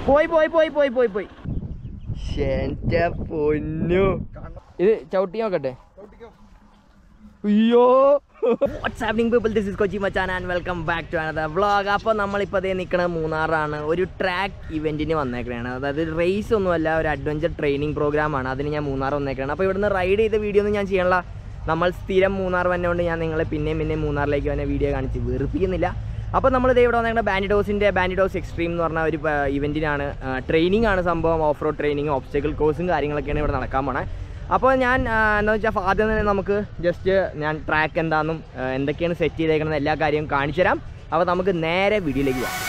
പോയി പോയി പോയി പോയി പോയി പോയി എന്റെ പൊന്നു ഇത് ചവിട്ടി നോക്കട്ടെ അയ്യോ what's happening people this is Kochi മച്ചാൻ and welcome back to another vlog അപ്പോൾ നമ്മളിപ്പോൾ അതേ നിൽക്കുന്നത് മൂന്നാറാണ് ഒരു ട്രാക്ക് ഇവൻറ്റിന് വന്നേക്കണതാണ് അതായത് റേസ് ഒന്നുമല്ല ഒരു അഡ്വഞ്ചർ ട്രെയിനിങ് പ്രോഗ്രാമാണ് അതിന് ഞാൻ മൂന്നാർ വന്നേക്കണം അപ്പോൾ ഇവിടുന്ന് റൈഡ് ചെയ്ത വീഡിയോ ഒന്നും ഞാൻ ചെയ്യണില്ല നമ്മൾ സ്ഥിരം മൂന്നാർ വന്നതുകൊണ്ട് ഞാൻ നിങ്ങളെ പിന്നെയും പിന്നെയും മൂന്നാറിലേക്ക് വന്ന വീഡിയോ കാണിച്ച് വെറുപ്പിക്കുന്നില്ല അപ്പോൾ നമ്മൾ ഇതേ ഇവിടെ വന്നേക്കുന്ന ബാൻഡിഡോസിൻ്റെ ബാൻഡിഡോസ് എക്സ്ട്രീം എന്ന് പറഞ്ഞ ഒരു ഇവൻറ്റിനാണ് ട്രെയിനിങ് ആണ് സംഭവം ഓഫ് റോഡ് ട്രെയിനിങ് ഓബ്സ്റ്റക്കിൾ കോഴ്സും കാര്യങ്ങളൊക്കെയാണ് ഇവിടെ നടക്കാൻ പോണേ അപ്പോൾ ഞാൻ ആ, എന്താ വെച്ചാൽ ആദ്യം തന്നെ നമുക്ക് ജസ്റ്റ് ഞാൻ ട്രാക്ക് എന്താണെന്നും ആ, എന്തൊക്കെയാണ് സെറ്റ് ചെയ്തേക്കുന്നത് എല്ലാ കാര്യവും കാണിച്ചു തരാം അപ്പോൾ നമുക്ക് നേരെ വീഡിയോയിലേക്ക് പോകാം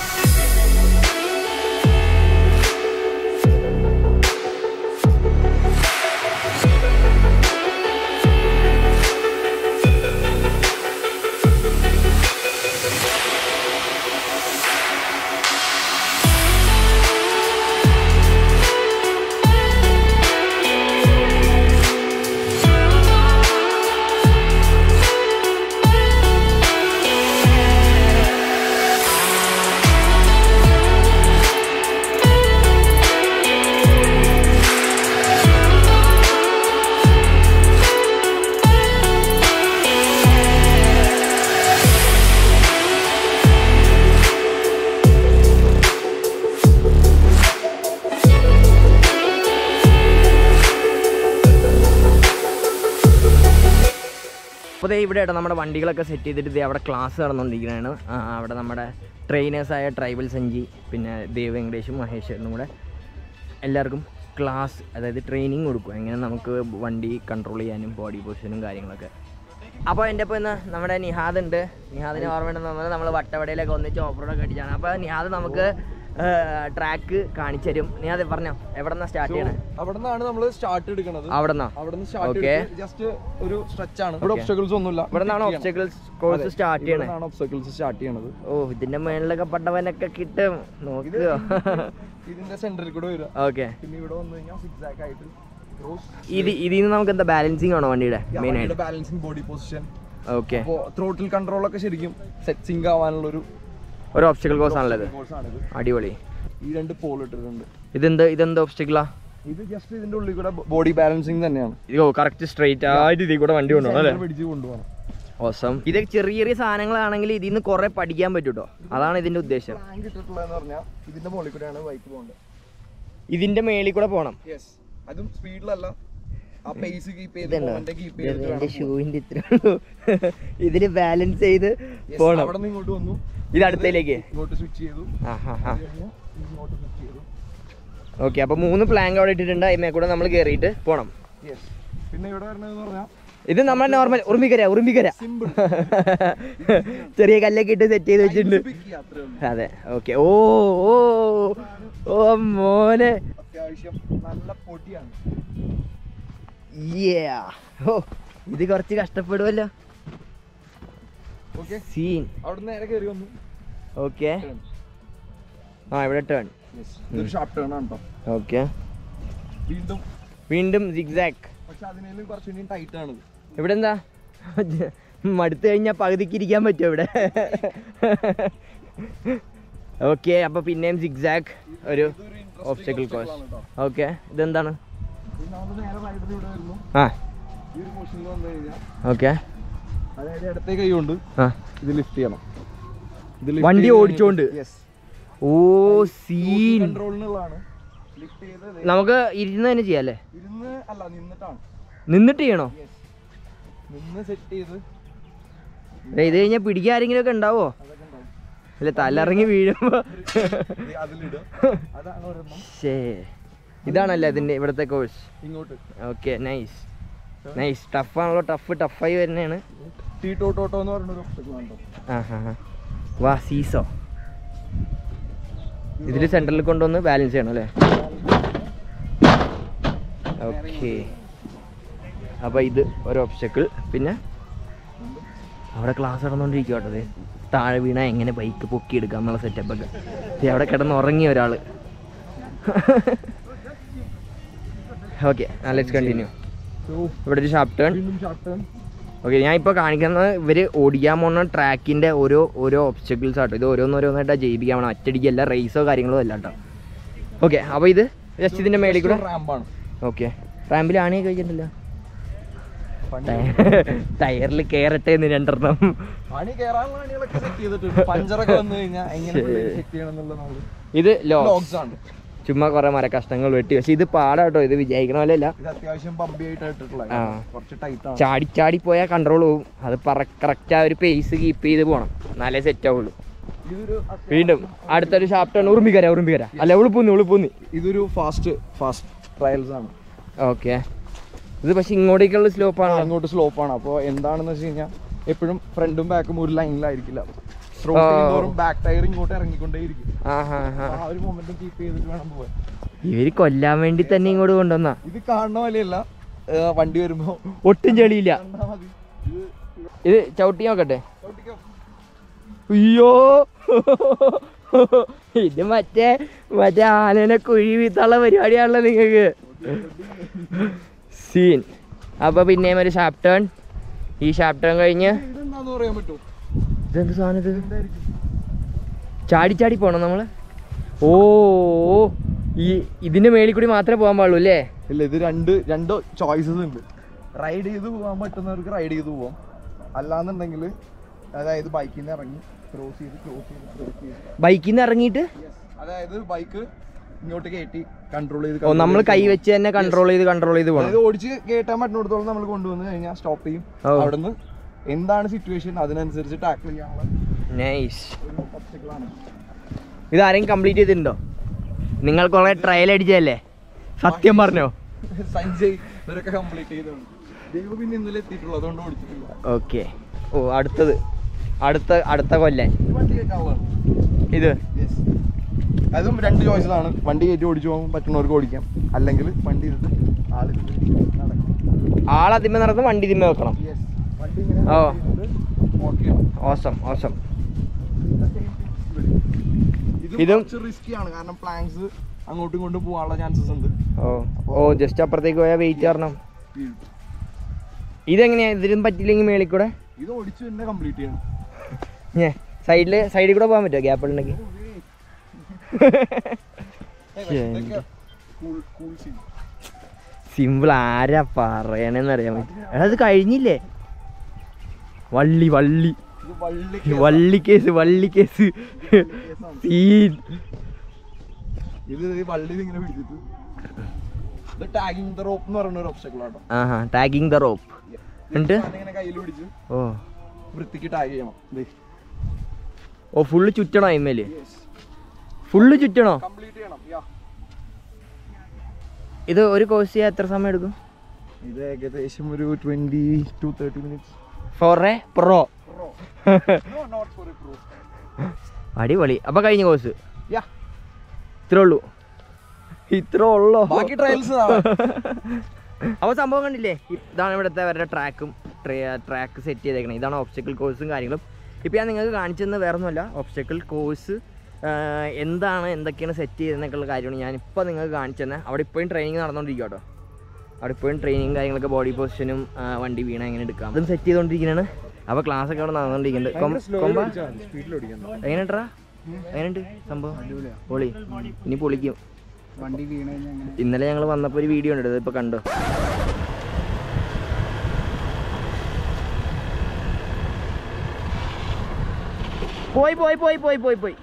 അപ്പോൾ ദേ ഇവിടെ ആയിട്ട് നമ്മുടെ വണ്ടികളൊക്കെ സെറ്റ് ചെയ്തിട്ട് ദേ അവിടെ ക്ലാസ് നടന്നുകൊണ്ടിരിക്കുകയാണ് ആ, അവിടെ നമ്മുടെ ട്രെയിനേഴ്സായ ട്രൈബൽ സഞ്ജി പിന്നെ ദേവ് വെങ്കടേഷും മഹേശ്വരനും കൂടെ എല്ലാവർക്കും ക്ലാസ് അതായത് ട്രെയിനിങ് കൊടുക്കും എങ്ങനെ നമുക്ക് വണ്ടി കൺട്രോൾ ചെയ്യാനും ബോഡി പൊസിഷനും കാര്യങ്ങളൊക്കെ അപ്പോൾ എൻ്റെ ഇപ്പോൾ ഇന്ന് നമ്മുടെ നിഹാദ് ഉണ്ട് നിഹാദിന് ഓർമ്മയുണ്ടെന്ന് പറഞ്ഞാൽ നമ്മൾ വട്ടവടയിലൊക്കെ ഒന്നിച്ച് ഓഫ് റോഡൊക്കെ അടിച്ചാണ് അപ്പോൾ നിഹാദ് നമുക്ക് ട്രാക്ക് കാണിച്ചു തരും നിഹാദ് പറഞ്ഞോ എവിടെ നിന്നാണ് സ്റ്റാർട്ട് ചെയ്യണേ അവിടെ നിന്നാണ് നമ്മൾ സ്റ്റാർട്ട് എടുക്കുന്നത് അവിടെ നിന്നാ അവിടെ നിന്ന് സ്റ്റാർട്ട് Okay. ജസ്റ്റ് ഒരു സ്ട്രെച്ച് ആണ് ഇവിടെ Okay. ഒബ്സ്റ്റക്കിൾസ് ഒന്നുമില്ല ഇവിടെ നിന്നാണ് ഒബ്സ്റ്റക്കിൾസ് കോഴ്സ് സ്റ്റാർട്ട് ചെയ്യണേ ഒബ്സ്റ്റക്കിൾസ് സ്റ്റാർട്ട് ചെയ്യണത് ഓ ഇതിന്റെ മേളിലൊക്കെ പട്ടവനൊക്കെ കിട്ടും നോക്കുക ഇതിന്റെ സെന്ററിൽ കൂടെ വരിക ഓക്കെ പിന്നെ ഇവിടെ വന്നു കഴിഞ്ഞാൽ സിക്സാക്ക് ആയിട്ട് ക്രോസ് ഇത് ഇതിൽ നിന്ന് നമുക്ക് എന്താ ബാലൻസിങ് ആണോ വണ്ടിയുടെ മെയിൻ ആയിട്ട് ബാലൻസിങ് ബോഡി പൊസിഷൻ ഓക്കെ അപ്പോൾ ത്രോട്ടിൽ കൺട്രോൾ ഒക്കെ ശരിക്കും സെറ്റ് സിങ്ക് ആവാനുള്ള ഒരു ഒരു ഒബ്സ്റ്റക്കിൾ കോഴ്സ് ആണല്ലോ ഇത് കോഴ്സ് ആണിത് അടിപൊളി ഈ രണ്ട് പോൾ ഇട്ടിട്ടുണ്ട് ഇതെന്ത് ഇതെന്ത് ഒബ്സ്റ്റക്കിളാ ഇത് ജസ്റ്റ് ഇതിന്റെ ഉള്ളിൽ കൂടെ ബോഡി ബാലൻസിങ് തന്നെയാണ് ഇതോ കറക്റ്റ് സ്ട്രൈറ്റ് ആയിട്ട് ഇതിൽ കൂടെ വണ്ടി കൊണ്ടുപോകണം അല്ലേ Center പിടിച്ച് കൊണ്ടുപോകണം ഓസം ഇത് ചെറിയ ചെറിയ സാധനങ്ങളാണെങ്കിൽ ഇതിൽ നിന്ന് കുറെ പഠിക്കാൻ പറ്റും കേട്ടോ അതാണ് ഇതിന്റെ ഉദ്ദേശം ടാങ്ക് ഇട്ടിട്ടുള്ളതെന്ന് പറഞ്ഞാൽ ഇതിന്റെ മുകളിൽ കൂടെയാണ് ബൈക്ക് പോകേണ്ടത് ഇതിന്റെ മേളിൽ കൂടെ പോകണം യെസ് അതും സ്പീഡിലല്ല ആ പേസ് കീപ്പ് ചെയ്ത് ഇതുണ്ടോ മൊമെന്റ് കീപ്പ് ഇത് ചെയ്തിട്ട് എന്റെ വേണം ഷൂവിന്റെ ഇത്ര ഇതില് ബാലൻസ് ചെയ്ത് Yes, പോകണം അവിടെ നിന്ന് ഇങ്ങോട്ട് വന്നു ഇത് അടുത്തേലേക്ക് ഇങ്ങോട്ട് സ്വിച്ച് ചെയ്തു ആ ഹാ ഹാ അത് കഴിഞ്ഞ് ഇങ്ങോട്ട് സ്വിച്ച് ചെയ്തു ഓക്കെ അപ്പൊ മൂന്ന് പ്ലാങ്ക് അവിടെ ഇട്ടിട്ടുണ്ട് അതിമേ കൂടെ നമ്മൾ കയറിയിട്ട് പോകണം യെസ് പിന്നെ ഇവിടെ വരണമെന്ന് പറഞ്ഞാൽ ഇത് നമ്മുടെ നോർമൽ ഉറുമ്പിക്കര ഉറുമ്പിക്കര സിമ്പിൾ ചെറിയ കല്ലൊക്കെ ഇട്ട് സെറ്റ് ചെയ്ത് വെച്ചിട്ടുണ്ട് അത്രേ ഉള്ളൂ അതെ ഓക്കെ ഓ ഓ ഓ മോനെ അത്യാവശ്യം നല്ല പൊടിയാണ് Yeah. ഓ ഇത് കുറച്ച് കഷ്ടപ്പെടുമല്ലോ ഓക്കെ സീൻ അവിടെ നേരെ കയറി വന്നു ഓക്കെ ആ ഇവിടെ ടേൺ യെസ് ഇതൊരു ഷാർപ്പ് ടേൺ ആണ് കേട്ടോ ഓക്കെ വീണ്ടും വീണ്ടും സിഗ്സാക്ക് പക്ഷെ അതിനേലും കുറച്ചുകൂടി ടൈറ്റ് ആണ് ഇവിടെ എന്താ മടുത്തു കഴിഞ്ഞാൽ പകുതിക്ക് ഇരിക്കാൻ പറ്റുമോ ഇവിടെ ഓക്കെ അപ്പൊ പിന്നെയും സിഗ്സാക്ക് ഒരു ഓബ്സ്റ്റക്കിൾ കോഴ്സ് ഓക്കെ ഇതെന്താണ് പിന്നെ നമ്മൾ നേരെ റൈഡർ ഇവിടെ വരുന്നു ആ ഈ ഒരു പൊസിഷനിൽ വന്നു കഴിഞ്ഞാൽ ഓക്കെ അതായത് ഇടത്തെ കൈ കൊണ്ട് ആ ഇത് ലിഫ്റ്റ് ചെയ്യണം ഇത് വണ്ടി ഓടിച്ചോണ്ട്? യെസ് ഓ സീൻ കൺട്രോളിനുള്ളതാണ് ലിഫ്റ്റ് ചെയ്ത് നമുക്ക് ഇരുന്ന് തന്നെ ചെയ്യാം അല്ലേ ഇരുന്ന് അല്ല നിന്നിട്ടാണ് നിന്നിട്ട് ചെയ്യണോ യെസ് നിന്ന് സെറ്റ് ചെയ്ത് ദേ, ഇത് കഴിഞ്ഞാൽ പിടിക്കാൻ ആരെങ്കിലും ഒക്കെ ഉണ്ടാവോ അതൊക്കെ ഉണ്ടാവും അല്ല തലയിറങ്ങി വീഴുമ്പോ ദേ അതിലിടുക അതാണ് ഒരെണ്ണം ശേ ഇതാണല്ലേ ഇതിന്റെ ഇവിടുത്തെ കോഴ്സ് ഇങ്ങോട്ട് ഓക്കെ നൈസ് നൈസ് ടഫാണല്ലോ ടഫ് ടഫായി വരുന്നതാണ് ടീ ടോട്ടോട്ടോ എന്ന് പറഞ്ഞൊരു ഒബ്സ്റ്റക്കിൾ ആണ് ആ ഹാ ഹാ വാ സീസോ ഇതിൽ സെൻറ്ററിൽ കൊണ്ടുവന്ന് ബാലൻസ് ചെയ്യണം അല്ലേ ഓക്കെ അപ്പോൾ ഇത് ഒരു ഒബ്സ്റ്റക്കിൾ പിന്നെ അവിടെ ക്ലാസ് നടന്നുകൊണ്ടിരിക്കുക കേട്ടോ ദേ. താഴെ വീണ എങ്ങനെ ബൈക്ക് പൊക്കിയെടുക്കാം എന്നുള്ള സെറ്റപ്പൊക്കെ ദേ അവിടെ കിടന്ന് ഉറങ്ങിയ ഒരാൾ ഓക്കെ ലെറ്റ്സ് കണ്ടിന്യൂ ഇവിടെ ഒരു ഷാർപ്പ് ടേൺ വീണ്ടും ഷാർട്ട് ടേൺ ഓക്കെ ഞാൻ ഇപ്പോൾ കാണിക്കുന്നത് ഇവർ ഓടിക്കാൻ പോകുന്ന ട്രാക്കിൻ്റെ ഓരോ ഓരോ ഒബ്സ്റ്റക്കിൾസ് ആട്ടോ ഇത് ഓരോന്നോരോന്നായിട്ടാണ് ജയിപ്പിക്കാൻ പോകണം ഒറ്റടിക്കല്ല റേസോ കാര്യങ്ങളോ അല്ല കേട്ടോ ഓക്കെ അപ്പോൾ ഇത് ജസ്റ്റ് ഇതിൻ്റെ മേളിൽ കൂടെ റാമ്പാണ് ഓക്കെ റാമ്പിൽ ആണിയൊക്കെ കഴിച്ചിട്ടുണ്ടല്ലോ പണി ടയറിൽ കയറട്ടെ എന്ന് രണ്ടെണ്ണം പണി കേറാനുള്ള പണികളൊക്കെ സെറ്റ് ചെയ്തിട്ടുണ്ട് പഞ്ചറൊക്കെ വന്നു കഴിഞ്ഞാൽ എങ്ങനെ സെറ്റ് ചെയ്യണം എന്നുള്ള നമ്മള് ഇത് ലോ ലോഗ്സ് ആണ് ചുമ്മാ കുറേ മര കഷ്ണങ്ങൾ വെട്ടി പക്ഷെ ഇത് പാടാട്ടോ ഇത് വിചാരിക്കണ പോലെ അല്ല ഇത് അത്യാവശ്യം ബമ്പി ആയിട്ട് ഇട്ടിട്ടുള്ള ആ. കുറച്ച് ടൈറ്റ് ആണ് ചാടി ചാടി പോയാൽ കൺട്രോൾ പോകും അത് പറ കറക്റ്റ് ആ ഒരു പേസ് കീപ്പ് ചെയ്ത് പോകണം എന്നാലേ സെറ്റ് ആവുള്ളൂ ഇതൊരു വീണ്ടും അടുത്തൊരു ഷാപ്റ്റാണ് ഉറുമ്പിക്കര ഉറുമ്പിക്കര അല്ല ഉളുപ്പൂന്നി ഉളുപ്പൂന്നി ഇതൊരു ഫാസ്റ്റ് ഫാസ്റ്റ് ട്രയൽസ് ആണ് ഓക്കെ ഇത് പക്ഷെ ഇങ്ങോട്ടേക്കുള്ള സ്ലോപ്പാണ് അങ്ങോട്ട് സ്ലോപ്പ് ആണ് അപ്പോൾ എന്താണെന്ന് വെച്ച് കഴിഞ്ഞാൽ എപ്പോഴും ഫ്രണ്ടും ബാക്കും ഒരു ലൈനിലായിരിക്കില്ല സ്ട്രോ ആ. ചെയ്യുന്നതോറും ബാക്ക് ടയർ ഇങ്ങോട്ട് ഇറങ്ങിക്കൊണ്ടേയിരിക്കും ആ ഹാ ഹാ ആ ഒരു മൊമെന്റും കീപ്പ് ചെയ്തിട്ട് വേണം പോവാൻ ഇവര് കൊല്ലാൻ വേണ്ടി തന്നെ ഇങ്ങോട്ട് കൊണ്ടുവന്നാ ഇത് കാണുന്ന പോലെയല്ല ഏ, വണ്ടി വരുമ്പോ ഒട്ടും ചെളിയില്ല കണ്ടാ മതി ഇത് ഇത് ചവിട്ടി നോക്കട്ടെ ചവിട്ടിക്കോ. അയ്യോ ഇത് മറ്റേ മറ്റേ ആനനെ കുഴി വീത്താനുള്ള പരിപാടിയാണല്ലോ നിങ്ങൾക്ക് സീൻ അപ്പൊ പിന്നെയും ഒരു ഷാപ്പ് ടേൺ ഈ ഷാപ്പ് ടേൺ കഴിഞ്ഞ് ഇതെന്താന്ന് പറയാൻ പറ്റുമോ ഇതെന്ത് സാധനം ഇത് എന്തായിരിക്കും ചാടി ചാടി പോണം നമ്മള് ഓ ഈ ഇതിന്റെ മേളിൽ കൂടി മാത്രമേ പോകാൻ പാടുള്ളൂ അല്ലേ ഇല്ല ഇത് രണ്ട് രണ്ട് ചോയ്സസ് ഉണ്ട് റൈഡ് ചെയ്ത് പോകാൻ പറ്റുന്നവർക്ക് റൈഡ് ചെയ്ത് പോവാം അല്ലാന്നുണ്ടെങ്കിൽ അതായത് ബൈക്കിൽ നിന്ന് ഇറങ്ങി ക്രോസ് ചെയ്ത് ക്രോസ് ചെയ്ത് ക്രോസ് ചെയ്ത് ബൈക്കിൽ നിന്ന് ഇറങ്ങിയിട്ട് അതായത് ബൈക്ക് ഇങ്ങോട്ട് കയറ്റി കൺട്രോൾ ചെയ്ത് ഓ നമ്മൾ കൈ വെച്ച് തന്നെ കൺട്രോൾ ചെയ്ത് കൺട്രോൾ ചെയ്ത് പോകണം അതായത് ഓടിച്ച് കയറ്റാൻ പറ്റുന്നിടത്തോളം നമ്മൾ കൊണ്ടുവന്ന് കഴിഞ്ഞാൽ സ്റ്റോപ്പ് ചെയ്യും ഓ. അവിടുന്ന് എന്താണ് സിറ്റുവേഷൻ അതിനനുസരിച്ച് ടാക്കിൾ ചെയ്യാനുള്ള നൈസ് ഒരു obstacle ആണ് ഇത് ആരെങ്കിലും കംപ്ലീറ്റ് ചെയ്തിട്ടുണ്ടോ നിങ്ങൾ കുറെ ട്രയൽ അടിച്ചതല്ലേ സത്യം പറഞ്ഞോ സഞ്ജയ് ഇവരൊക്കെ കംപ്ലീറ്റ് ചെയ്തതാണ് ദൈവം പിന്നെ ഇന്നലെ എത്തിയിട്ടുള്ളൂ അതുകൊണ്ട് ഓടിച്ചിട്ടില്ല ഓക്കെ ഓ അടുത്തത് അടുത്ത അടുത്ത കൊല്ലൻ ഇത് വണ്ടി കയറ്റാവുന്നതാണ് ഇത് Yes. അതും രണ്ട് ചോയ്സസ് ആണ് വണ്ടി കയറ്റി ഓടിച്ചു പോകാൻ പറ്റുന്നവർക്ക് ഓടിക്കാം അല്ലെങ്കിൽ വണ്ടി ഇരുന്ന് ആളിരുന്ന് നടക്കാം ആളതിമ നടന്ന് വണ്ടി ഇതിമ വെക്കണം Yes. വണ്ടി ഇങ്ങനെ ഓ. walk ചെയ്യണം. ഓസം ഓസം ഇതും ഇതും- കുറച്ച് റിസ്കി ആണ് കാരണം പ്ലാങ്സ് അങ്ങോട്ടും ഇങ്ങോട്ടും പോകാനുള്ള ചാൻസസ് ഉണ്ട് ഓ ഓ ജസ്റ്റ് അപ്പുറത്തേക്ക് പോയാൽ വെയിറ്റ് കാരണം വീഴും. ഇതെങ്ങനെയാ ഇതിലും പറ്റില്ലെങ്കിൽ മേളിൽ കൂടെ ഇത് ഓടിച്ചു തന്നെ കംപ്ലീറ്റ് ചെയ്യണം ഞേ സൈഡിൽ സൈഡിൽ കൂടെ പോകാൻ പറ്റുമോ ഗ്യാപ്പ് ഉണ്ടെങ്കിൽ ഇതൊക്കെ cool cool scene. സിമ്പിൾ ആരാ പറയണെന്ന് അറിയാൻ പറ്റും എടാ അത് കഴിഞ്ഞില്ലേ വള്ളി വള്ളി ഇത് വള്ളി വള്ളി കേസ് വള്ളി കേസ് സീൻ ഇത് ഈ വള്ളി ഇങ്ങനെ പിടിച്ചിട്ട് ഇത് ടാഗിങ് ദ റോപ്പ് എന്ന് പറയുന്ന ഒരു ഒബ്സ്റ്റക്കിൾ ആട്ടോ ആഹാ ടാഗിങ് ദ റോപ്പ് എന്നിട്ട് ഇങ്ങനെ കയ്യിൽ പിടിച്ച് ഓ വൃത്തിക്ക് ടാഗ് ചെയ്യണം ഓ ഫുള്ള് ചുറ്റണോ ഇമ്മേല് ഫുള്ള് ചുറ്റണോ കംപ്ലീറ്റ് ചെയ്യണം യാ ഇത് ഒരു കോഴ്സ് ചെയ്യാൻ എത്ര സമയം എടുക്കും ഇത് ഏകദേശം ഒരു twenty two thirty minutes for a pro not for a pro അടിപൊളി അപ്പൊ കഴിഞ്ഞ കോഴ്സ് യാ ഇത്രേ ഉള്ളൂ ഇത്രേ ഉള്ളോ ബാക്കി ട്രയൽസ് അപ്പോൾ സംഭവം കണ്ടില്ലേ ഇതാണ് ഇവിടുത്തെ അവരുടെ ട്രാക്കും ട്രാക്ക് സെറ്റ് ചെയ്തേക്കണേ ഇതാണ് ഓബ്സ്റ്റക്കിൾ കോഴ്സും കാര്യങ്ങളും ഇപ്പോൾ ഞാൻ നിങ്ങൾക്ക് കാണിച്ചെന്ന് വേറെ ഒന്നുമല്ല ഓബ്സ്റ്റക്കിൾ കോഴ്സ് എന്താണ് എന്തൊക്കെയാണ് സെറ്റ് ചെയ്തതെന്നൊക്കെയുള്ള കാര്യമാണ് ഞാൻ ഇപ്പോൾ നിങ്ങൾക്ക് കാണിച്ചു തന്നെ അവിടെ ഇപ്പോഴും ട്രെയിനിങ് നടന്നുകൊണ്ടിരിക്കുക കേട്ടോ അവിടെ ഇപ്പോഴും ട്രെയിനിങ് കാര്യങ്ങളൊക്കെ ബോഡി പൊസിഷനും വണ്ടി വീണ എങ്ങനെ എടുക്കാം അതും സെറ്റ് ചെയ്തുകൊണ്ടിരിക്കുന്നതാണ് അപ്പോൾ ക്ലാസ് ഒക്കെ അവിടെ നടന്നുകൊണ്ടിരിക്കുന്നുണ്ട് കൊമ്പ- കൊമ്പ സ്പീഡിൽ ഓടിക്കണം എങ്ങനെയുണ്ടാ എങ്ങനെയുണ്ട് സംഭവം പൊളി ഇനി പൊളിക്കും വണ്ടി വീണ് കഴിഞ്ഞാൽ ഇന്നലെ ഞങ്ങൾ വന്നപ്പോൾ ഒരു വീഡിയോ ഉണ്ട് ഇപ്പോൾ കണ്ടോ പോയി പോയി പോയി പോയി പോയി പോയി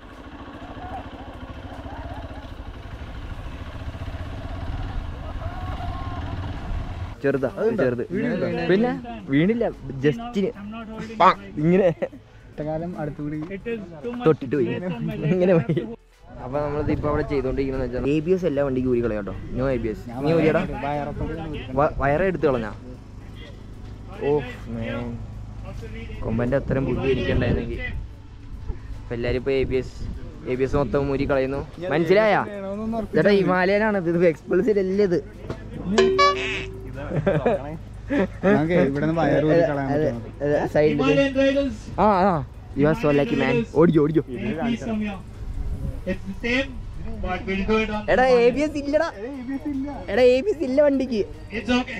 ചെറുതാ ചെറുത് പിന്നെ വീണില്ല ജസ്റ്റിന് ഇങ്ങനെ കാലം അടുത്തുകൂടി തൊട്ടിട്ട് പോയി ഇങ്ങനെ പോയി അപ്പൊ നമ്മളിത് ഇപ്പൊ അവിടെ ചെയ്തോണ്ടിരിക്കുന്ന വെച്ചാൽ എ ബി എസ് എല്ലാ വണ്ടിക്ക് ഊരി കളയാം കേട്ടോ നോ എ ബി എസ് നീ ഊരിയടാ വ- വയറെ എടുത്ത് കളഞ്ഞാ ഓ man. കൊമ്പന്റെ അത്രയും ബുദ്ധി ഇരിക്കണ്ടായിരുന്നെങ്കിൽ അപ്പൊ എല്ലാരും ഇപ്പൊ A B S A B S മൊത്തം ഊരി കളയുന്നു മനസ്സിലായ ചേട്ടാ ഹിമാലയനാണ് ഇത് എക്സ്പ്ലസിൽ അല്ലേ ഇത് ഇവിടെ നിന്ന് വയറ് ഊരി കളയാൻ പറ്റുമോ? സൈഡിൽ ആ ആ you are so lucky man ഓടിക്കോ ഓടിക്കോ It's the same, but we'll do it on. എടാ എ ബി എസ് ഇല്ലടാ എടാ എ ബി എസ് ഇല്ല വണ്ടിക്ക് It's okay.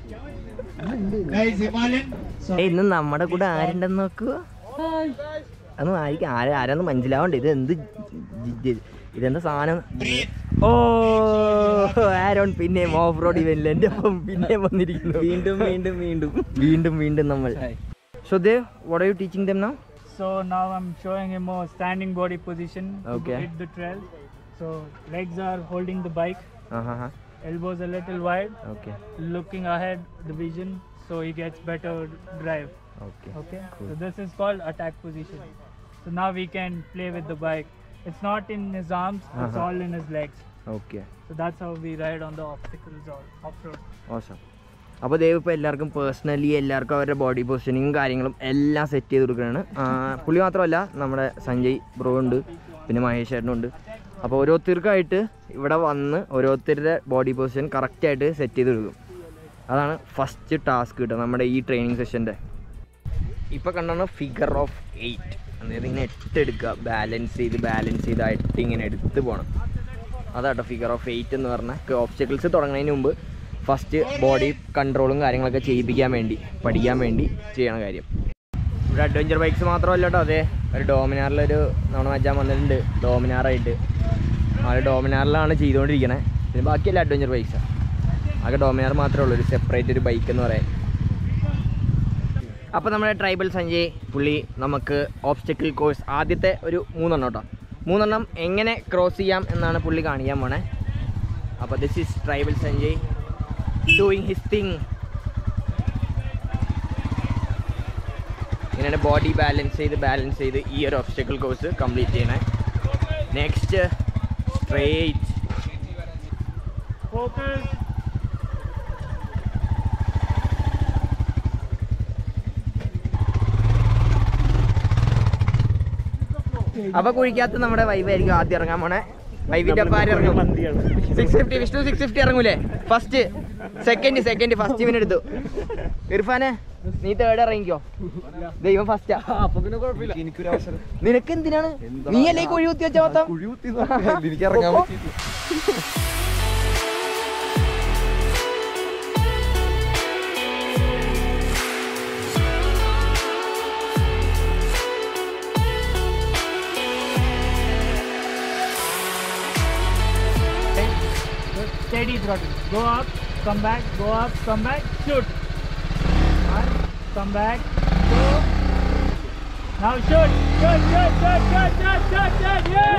Guys, Himalayan. So, ഏയ്, ഇന്ന് നമ്മുടെ കൂടെ ആരുണ്ടെന്ന് നോക്കുക അന്ന് ആയിരിക്കും ആരാ ആരാന്ന് മനസ്സിലാവണ്ടേ ഇത് എന്ത് ജി- ജി- ഇതെന്താ സാധനം ഓ ആരോൺ പിന്നെയും ഓഫ് റോഡ് ഇവന്റിൽ എൻ്റെ ഒപ്പം പിന്നെയും വന്നിരിക്കുന്നു വീണ്ടും വീണ്ടും വീണ്ടും വീണ്ടും വീണ്ടും നമ്മൾ So Dev, what are you teaching them now? So now I'm showing him a standing body position Okay. to hit the trail. So legs are holding the bike, Uh-huh. elbows a little wide, Okay. looking ahead the vision so he gets better drive. Okay. Okay. Cool. So this is called attack position. So now we can play with the bike. It's not in his arms, it's Uh-huh. all in his legs. Okay. So that's how we ride on the obstacles or off-road. Awesome. അപ്പോൾ ദേവ് ഇപ്പോൾ എല്ലാവർക്കും personally എല്ലാവർക്കും അവരുടെ body പൊസിഷനിങ്ങും കാര്യങ്ങളും എല്ലാം set ചെയ്ത് കൊടുക്കുകയാണ് ആ, പുള്ളി മാത്രമല്ല നമ്മുടെ സഞ്ജയ് ബ്രോ ഉണ്ട് പിന്നെ മഹേഷ് ചേട്ടനുണ്ട് അപ്പോൾ ഓരോരുത്തർക്കായിട്ട് ഇവിടെ വന്ന് ഓരോരുത്തരുടെ ബോഡി പൊസിഷൻ കറക്റ്റായിട്ട് സെറ്റ് ചെയ്ത് കൊടുക്കും അതാണ് ഫസ്റ്റ് ടാസ്ക് കിട്ടുക നമ്മുടെ ഈ ട്രെയിനിങ് സെഷൻ്റെ ഇപ്പോൾ കണ്ടാണ് ഫിഗർ ഓഫ് എയ്റ്റ് അതായത് ഇങ്ങനെ എട്ട് എടുക്കുക ബാലൻസ് ചെയ്ത് ബാലൻസ് ചെയ്ത് എട്ട് ഇങ്ങനെ എടുത്ത് പോകണം അതാട്ടോ ഫിഗർ ഓഫ് എയ്റ്റ് എന്ന് പറഞ്ഞാൽ ഓബ്സ്റ്റക്കിൾസ് തുടങ്ങുന്നതിന് മുമ്പ് ഫസ്റ്റ് ബോഡി കൺട്രോളും കാര്യങ്ങളൊക്കെ ചെയ്യിപ്പിക്കാൻ വേണ്ടി പഠിക്കാൻ വേണ്ടി ചെയ്യണ കാര്യം ഇവിടെ അഡ്വഞ്ചർ ബൈക്സ് മാത്രമല്ല കേട്ടോ അതെ ഒരു ഡോമിനാറിലൊരു നമ്മുടെ മച്ചാൻ വന്നിട്ടുണ്ട് ഡോമിനാറായിട്ട് ആ ഒരു ഡോമിനാറിലാണ് ചെയ്തുകൊണ്ടിരിക്കണേ പിന്നെ ബാക്കിയല്ല അഡ്വഞ്ചർ ബൈക്സ് ആകെ ഡോമിനാർ മാത്രമേ ഉള്ളൂ ഒരു സെപ്പറേറ്റ് ഒരു ബൈക്ക് എന്ന് പറയാൻ അപ്പോൾ നമ്മുടെ ട്രൈബൽ സഞ്ജയ് പുള്ളി നമുക്ക് ഓബ്സ്റ്റക്കിൾ കോഴ്സ് ആദ്യത്തെ ഒരു മൂന്നെണ്ണം കേട്ടോ മൂന്നെണ്ണം എങ്ങനെ ക്രോസ് ചെയ്യാം എന്നാണ് പുള്ളി കാണിക്കാൻ പോണേ അപ്പോൾ this is tribal Sanjay doing his thing ഇങ്ങനെയാണ് ബോഡി ബാലൻസ് ചെയ്ത് ബാലൻസ് ചെയ്ത് ഈ ഒരു ഒബ്സ്റ്റക്കിൾ കോഴ്സ് കംപ്ലീറ്റ് ചെയ്യണേ നെക്സ്റ്റ് സ്ട്രേറ്റ് Focus. അപ്പൊ കുഴിക്കകത്ത് നമ്മുടെ വൈബായിരിക്കും ആദ്യം ഇറങ്ങാൻ പോണേ വൈബിന്റെ ഒപ്പം ആര് ഇറങ്ങും six fifty Vishnu six fifty ഇറങ്ങൂലേ ഫസ്റ്റ് സെക്കൻഡ് സെക്കൻഡ് ഫസ്റ്റ് ഇവൻ എടുത്തു ഇർഫാനെ നീ തേർഡ് ഇറങ്ങിക്കോ ദൈവം ഫസ്റ്റാ അപ്പൊ പിന്നെ കുഴപ്പമില്ല എനിക്കൊരു അവസരം നിനക്ക് എന്തിനാണ് നീ അല്ലേ കുഴി കുത്തി വെച്ച മൊത്തം കുഴി കുത്തി എനിക്ക് ഇറങ്ങാൻ പറ്റിയില്ല Steady throttle. Go up, come back, go up, come back, shoot. One, come back, go. Now shoot, shoot, shoot, shoot, shoot, shoot, shoot, shoot, yes!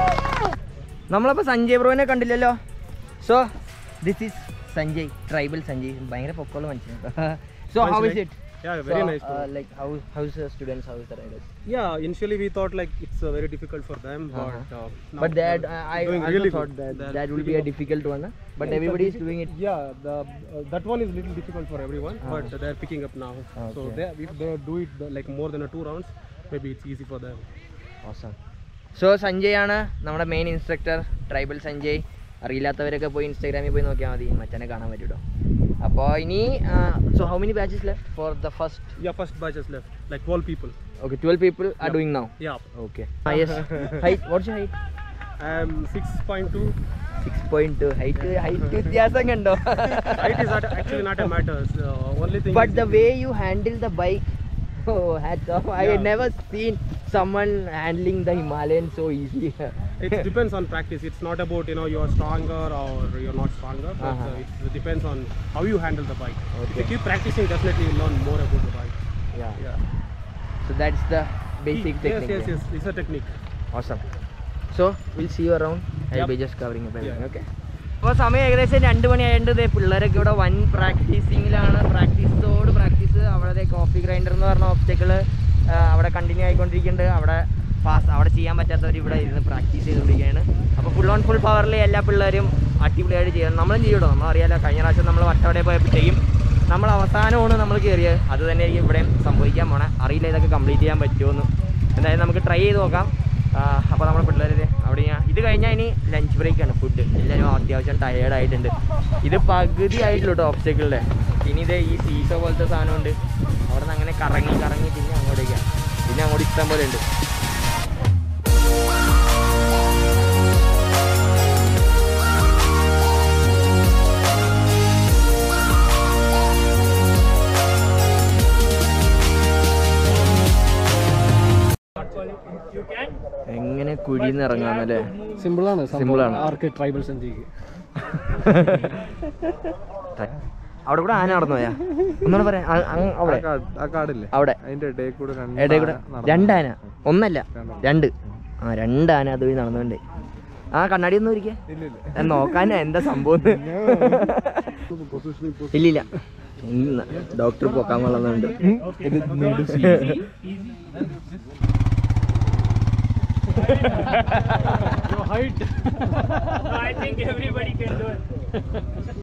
നമ്മളപ്പോ സഞ്ജയ് ബ്രോനെ കണ്ടില്ലല്ലോ so this is Sanjay tribal Sanjay ഭയങ്കര പൊക്കോള് മനസ്സിലായി so how is it Yeah, very nice. bro. Like how how's students how's the riders yeah, initially we thought like it's uh, very difficult for them, Uh-huh. but uh, now But that they're I, I doing also really thought good. that They're that will be picking a up- difficult one, huh? but Yeah, everybody is it's a doing it. Yeah, the uh, that one is little difficult for everyone, but Uh-huh. they're picking up now. So Okay. they if they do it uh, like more than a two rounds, maybe it's easy for them. Awesome. So Sanjay ആണ് നമ്മുടെ main instructor tribal Sanjay അറിയില്ലാത്തവരൊക്കെ പോയി ഇൻസ്റ്റാഗ്രാമിൽ പോയി നോക്കിയാൽ മതി മച്ചാനെ കാണാൻ പറ്റും കേട്ടോ അപ്പോൾ ഇനി so how many batches left for the first Yeah, first batch is left, like 12 people. Okay twelve people are Yeah. Doing now Yeah, okay yes height what's height I'm 6.2. Six point two height height വ്യത്യാസം കണ്ടോ Height is not, actually not a matter. So only thing. But is the way you handle the bike Oh, hats off. I Yeah. never seen someone handling the Himalayan so easy. it depends on practice. It's not about you know you're stronger or you're not stronger. But Uh-huh. uh, it depends on how you handle the bike. If Okay. you keep practicing, definitely you'll learn more about the bike. yeah. Yeah. So that's the basic yes, technique. Yes, yeah. yes, It's a technique. Awesome. So we'll see you around. I'll Yep. be just covering up everything. Yeah. Okay. അപ്പോൾ സമയം ഏകദേശം രണ്ട് മണിയായതുകൊണ്ട് ദേ പിള്ളേരൊക്കെ ഇവിടെ വൻ പ്രാക്ടീസിങ്ങിലാണ് പ്രാക്ടീസോട് practice അവിടെ കോഫി ഗ്രൈൻഡർ എന്ന് പറഞ്ഞ ഒബ്സ്റ്റക്കിൾ അവിടെ കണ്ടിന്യൂ ആയിക്കൊണ്ടിരിക്കുന്നുണ്ട് അവിടെ പാസ് അവിടെ ചെയ്യാൻ പറ്റാത്തവർ ഇവിടെ ഇരുന്ന് പ്രാക്ടീസ് ചെയ്തുകൊണ്ടിരിക്കുകയാണ് അപ്പോൾ ഫുൾ ഓൺ ഫുൾ പവറിൽ എല്ലാ പിള്ളേരും അടിപൊളിയായിട്ട് ചെയ്യണം നമ്മളും ചെയ്യട്ടോ നമ്മൾ അറിയാലോ കഴിഞ്ഞ പ്രാവശ്യം നമ്മൾ വട്ടവിടെ പോയപ്പോൾ ചെയ്യും നമ്മൾ അവസാനമാണ് നമ്മൾ കയറിയത് അത് തന്നെ ആയിരിക്കും ഇവിടെയും സംഭവിക്കാൻ പോണേ അറിയില്ല ഇതൊക്കെ കംപ്ലീറ്റ് ചെയ്യാൻ പറ്റുമോന്ന് എന്തായാലും നമുക്ക് ട്രൈ ചെയ്ത് നോക്കാം അപ്പോൾ നമ്മുടെ പിള്ളേർ അവിടെ ഞാൻ ഇത് കഴിഞ്ഞാൽ ഇനി ലഞ്ച് ബ്രേക്ക് ആണ് ഫുഡ് എല്ലാവരും അത്യാവശ്യം ടയേർഡ് ആയിട്ടുണ്ട് ഇത് പകുതി ആയിട്ടുള്ളൂ കേട്ടോ ഓബ്സ്റ്റക്കിളിൻ്റെ ഇനി ഇത് ഈ സീസോ പോലത്തെ സാധനമുണ്ട് അവിടെ നിന്ന് അങ്ങനെ കറങ്ങി കറങ്ങി പിന്നെ അങ്ങോട്ടേക്കാണ് പിന്നെ അങ്ങോട്ട് ഇഷ്ടം പോലെ ഉണ്ട് എങ്ങനെ കുഴിന്ന് ഇറങ്ങാന്നല്ലേ സിമ്പിളാണ് Simple ആണ്. ആർക്ക് ട്രൈബൽ സഞ്ചിക്ക് അവിടെ കൂടെ ആന നടന്നു പോയാ ഒന്നുകൂടെ പറയാം അ- അങ്ങ് അവിടെ ആ കാടില്ലേ അവിടെ അതിന്റെ ഇടയിൽ കൂടെ രണ്ട് ഇടയിൽ കൂടെ ആന നടന്നു. രണ്ടാന ഒന്നല്ല രണ്ട് ആ രണ്ടാന അതുവഴി നടന്നുകൊണ്ട് ആ കണ്ണാടി ഒന്നും ഇരിക്കേ ഇല്ല, ഇല്ല. ഞാൻ നോക്കാനാ എന്താ സംഭവം ഇല്ലില്ല ഇന്ന് ഡോക്ടർ പോക്കാൻ വളർന്നുണ്ട് I think everybody can do it.